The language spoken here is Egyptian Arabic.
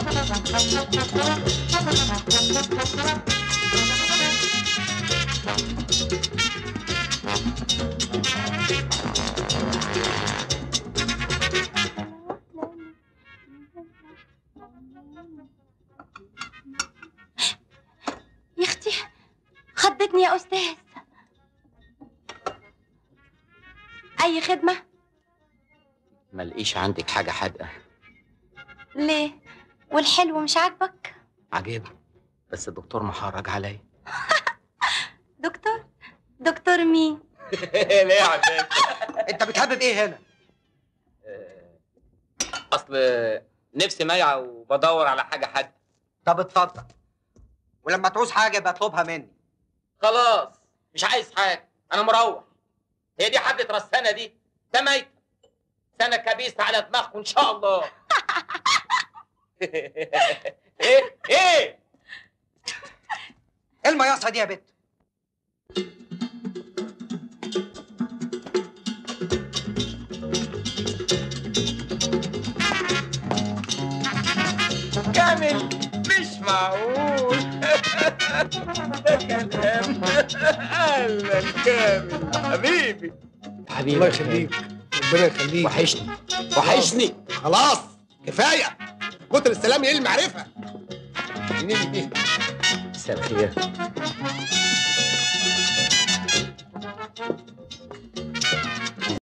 يا اختي خضتني يا استاذ اي خدمه ما لقيش عندك حاجه حادقه ليه والحلو مش عاجبك عجبني بس الدكتور محرج عليا دكتور دكتور مين ليه يا عباس انت بتهبب ايه هنا اصل نفسي مايعه وبدور على حاجه حادقه طب اتفضل ولما تعوز حاجه يبقى اطلبها مني خلاص مش عايز حاجه انا مروح هي دي حبه رسانه دي ده ميت سنه كبيسه على دماغكم ان شاء الله ايه ايه ايه المياصه دي يا بت كامل مش معقول ده كلام اهلا كامل حبيبي حبيبي الله يخليك ربنا يخليك وحشني وحشني خلاص كفايه كتر السلام يقل المعرفه مساء الخير